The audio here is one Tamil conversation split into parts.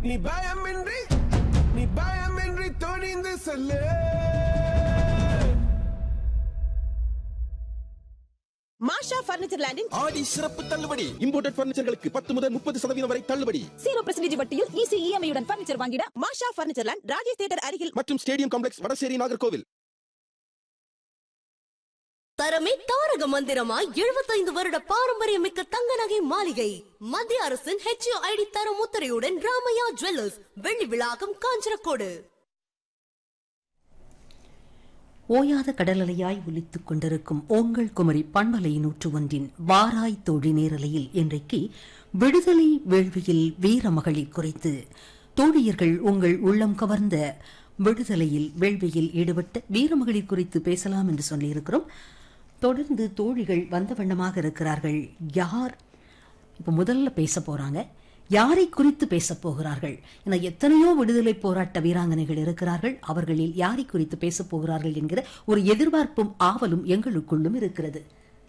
நீ பயமின்றி நீ பயமின்றி துணிந்து செல்லு மாஷா பர்னிச்சர் லேண்டின் ஆடி சிறப்பு தள்ளுபடி இம்போர்ட்டட் பர்னிச்சர்களுக்கு பத்து முதல் முப்பது சதவீதம் வரை தள்ளுபடி ஜீரோ பர்சன்டேஜ் வட்டியில் ஈஸி இஎம்ஐயுடன் பர்னிச்சர் வாங்கிட Masha furniture land Rajesh theatre அருகில் மற்றும் ஸ்டேடியம் காம்ப்ளெக்ஸ் வடசேரி நாகர்கோவில் தரமே தாரக மந்திரமாய் எழுபத்தைந்து வருட பாரம்பரியமிக்க தங்க நகை மாளிகை மத்திய அரசின் ஹெச்ஐடி தரம் முத்திரையுடன் ராமையா ஜுவல்லர்ஸ் வெள்ளி விழாக்கம் காஞ்சனக்கோடு ஓயாத கடலலையாய் ஒலித்துக் கொண்டிருக்கும் ஓங்கள் குமரி பண்பலை நூற்று ஒன்றின் வாராய் தோழி நேரலையில் இன்றைக்கு விடுதலை வேள்வியில் வீர மகளிர் குறித்து தோழியர்கள் உங்கள் உள்ளம் கவர்ந்த விடுதலையில் வேள்வியில் ஈடுபட்ட வீரமகளிர் குறித்து பேசலாம் என்று சொல்லியிருக்கிறோம் தொடர்ந்து தோழிகள் வந்த வண்ணமாக இருக்கிறார்கள் யார் இப்ப முதல்ல பேச போறாங்க யாரை குறித்து பேசப் போகிறார்கள் என எத்தனையோ விடுதலை போராட்ட வீராங்கனைகள் இருக்கிறார்கள் அவர்களில் யாரை குறித்து பேசப் போகிறார்கள் என்கிற ஒரு எதிர்பார்ப்பும் ஆவலும் எங்களுக்குள்ளும் இருக்கிறது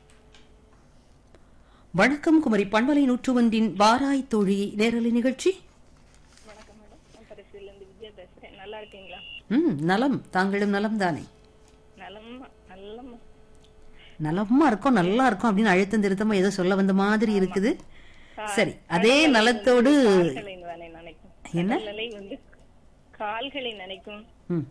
வணக்கம் குமரி பண்பலை நூற்று ஒன்றின் வாராய் தோழி நேரலை நிகழ்ச்சி வணக்கம் மேடம் நான் பரிசுலேருந்து விஜயா பேசுகிறேன் நல்லா இருக்கீங்களா ம் நலம் தாங்களும் நலம் தானே நலமா நல்லமா நலமா இருக்கும் நல்லா இருக்கும் அப்படின்னு அழுத்தம் திருத்தமா ஏதோ சொல்ல வந்த மாதிரி இருக்குது சரி அதே நலத்தோடு கால்களை தானே நினைக்கும் என்ன? கடலலை வந்து கால்களை நினைக்கும் ம்,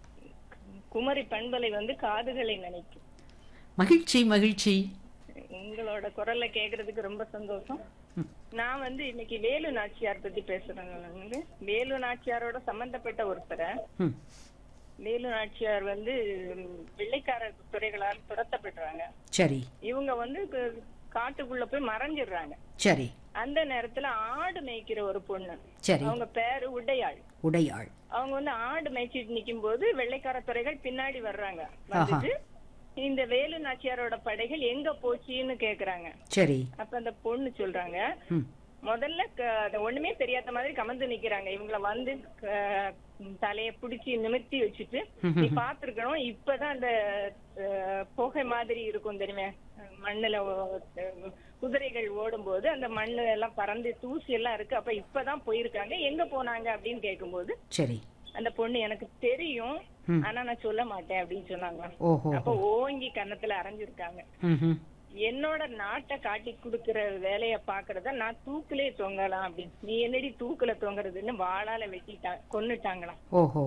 குமரி பண்பலை வந்து காதுகளை நினைக்கும் மகிழ்ச்சி மகிழ்ச்சி உங்களோட குரல்ல கேக்குறதுக்கு ரொம்ப சந்தோஷம் நான் வந்து இன்னைக்கு வேலு நாச்சியார் பத்தி பேசுறேங்க நான் வந்து வேலு நாச்சியாரோட சம்பந்தப்பட்ட ஒருத்தரை ம், வேலு நாச்சியார் வந்து ம், வெள்ளைக்கார துறைகளால் துரத்தப்படுறாங்க சரி இவங்க வந்து கு- காட்டுக்குள்ள போய் மறைஞ்சிடுறாங்க சரி அந்த நேரத்துல ஆடு மேய்க்கிற ஒரு பொண்ணு சரி அவங்க பேரு உடையாள் உடையாள் அவங்க வந்து ஆடு மேய்ச்சிட்டு நிக்கும் போது வெள்ளைக்கார துறைகள் பின்னாடி வர்றாங்க வந்துட்டு இந்த வேலு நாச்சியாரோட படைகள் எங்க போச்சுன்னு கேக்குறாங்க சரி அப்ப அந்த பொண்ணு சொல்றாங்க ம், முதல்ல க- அது ஒண்ணுமே தெரியாத மாதிரி கமந்து நிக்கிறாங்க இவங்கள வந்து க- தலைய பிடிச்சி நிமிர்த்தி வச்சுட்டு நீ பாத்துருக்கணும் இப்பதான் அந்த அஹ், புகை மாதிரி இருக்கும் தெரியுமே மண்ணுல ஓ- அஹ், குதிரைகள் ஓடும்போது அந்த மண்ணு எல்லாம் பறந்து தூசி எல்லாம் இருக்கு அப்ப இப்பதான் போயிருக்காங்க எங்க போனாங்க அப்படின்னு கேக்கும்போது சரி அந்த பொண்ணு எனக்கு தெரியும் ஆனா நான் சொல்ல மாட்டேன் அப்படின்னு சொன்னாங்க ஓஹோ அப்ப ஓங்கி கன்னத்துல அரைஞ்சிருக்காங்க ம்ஹும். என்னோட நாட்டை காட்டி குடுக்கிற வேலைய பாக்குறத நான் தூக்குலே தொங்கலாம் அப்படின்னு நீ என்னடி தூக்குல தொங்குறதுன்னு வாளால வெட்டிட்டா கொன்னுட்டாங்களாம் ஓஹோ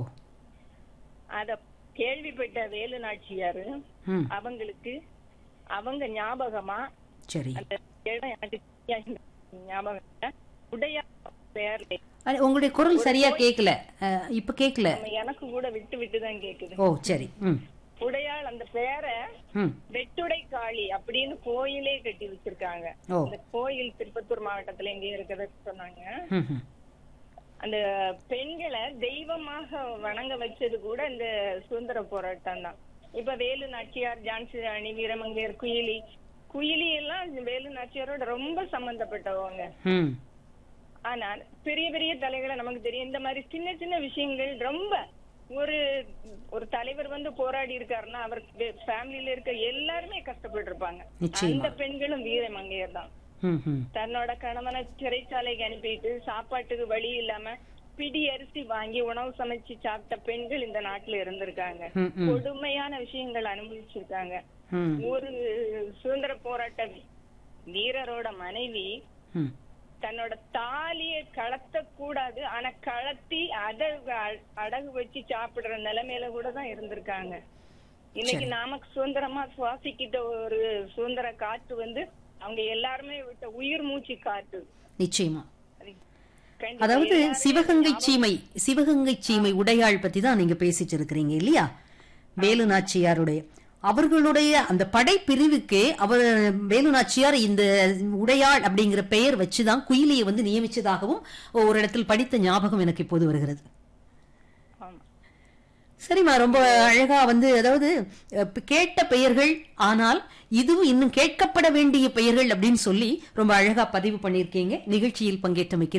அத கேள்விப்பட்ட வேலு நாச்சியாரு ம் அவங்களுக்கு அவங்க ஞாபகமா சரி அந்த இடம் எனக்கு சரியா இல்ல. ஞாபகம் இல்ல. உடையா பேர்ல அட, உங்களுடைய குரல் சரியா கேட்கல அஹ், இப்ப கேட்கல எனக்கு கூட விட்டு விட்டு தான் கேக்குது ஓ சரி ம் உடையாள் அந்த பேரை ம் வெட்டுடை காளி அப்படின்னு கோயிலே கட்டி வச்சிருக்காங்க ஓ. அந்த கோயில் திருப்பத்தூர் மாவட்டத்துல எங்க இருக்கிறத சொன்னாங்க ம்ஹும். அந்த பெண்களை தெய்வமாக வணங்க வச்சது கூட இந்த சுதந்திர போராட்டம் தான் இப்ப வேலு நாச்சியார் ஜான்சி ராணி வீரமங்கையர் குயிலி குயிலி எல்லாம் இந்த வேலு நாச்சியாரோட ரொம்ப சம்பந்தப்பட்டவங்க ம் ஆனா பெரிய பெரிய தலைகளை நமக்கு தெரியும் இந்த மாதிரி சின்ன சின்ன விஷயங்கள் ரொம்ப ஒரு ஒரு தலைவர் வந்து போராடி இருக்காருன்னா அவர் ஃபேமிலில இருக்க எல்லாருமே கஷ்டப்பட்டு இருப்பாங்க நிச்சயமா. அந்த பெண்களும் வீரமங்கையர் தான் ம்ஹும். தன்னோட கணவனை சிறைச்சாலைக்கு அனுப்பிட்டு சாப்பாட்டுக்கு வழி இல்லாம பிடி அரிசி வாங்கி உணவு சமைச்சு சாப்பிட்ட பெண்கள் இந்த நாட்டுல இருந்திருக்காங்க ம், ம். கொடுமையான விஷயங்கள் அனுபவிச்சிருக்காங்க ம் ஒரு சுதந்திர போராட்ட வீரரோட மனைவி ம் தன்னோட தாலிய கலத்த கூடாது ஆனா கலத்தி அதை அ- அடகு வச்சு சாப்பிடுற நிலைமையில கூட தான் இருந்திருக்காங்க இன்னைக்கு நாம சுதந்திரமா சுவாசிக்கிட்ட ஒரு சுதந்திர காற்று வந்து அவங்க எல்லாருமே விட்ட உயிர் மூச்சு காற்று நிச்சயமா அது கண்டிப்பா அதாவது எல்லாருமே சிவகங்கை சீமை சிவகங்கை சீமை உடையாள் பத்தி தான் நீங்க பேசிட்டு இருக்கிறீங்க இல்லையா வேலு நாச்சியாருடைய அவர்களுடைய அந்த படைப்பிரிவுக்கே அவர் வேலு நாச்சியார் இந்த உடையாள் அப்படிங்கிற பெயர் வச்சுதான் குயிலியை வந்து நியமிச்சதாகவும் ஒரு இடத்தில் படித்த ஞாபகம் எனக்கு இப்போது வருகிறது ஆமா. சரிம்மா ரொம்ப அழகா வந்து அதாவது அஹ், கேட்ட பெயர்கள் ஆனால் இதுவும் இன்னும் கேட்கப்பட வேண்டிய பெயர்கள் அப்படின்னு சொல்லி ரொம்ப அழகா பதிவு பண்ணியிருக்கீங்க நிகழ்ச்சியில் பங்கேற்றமைக்கு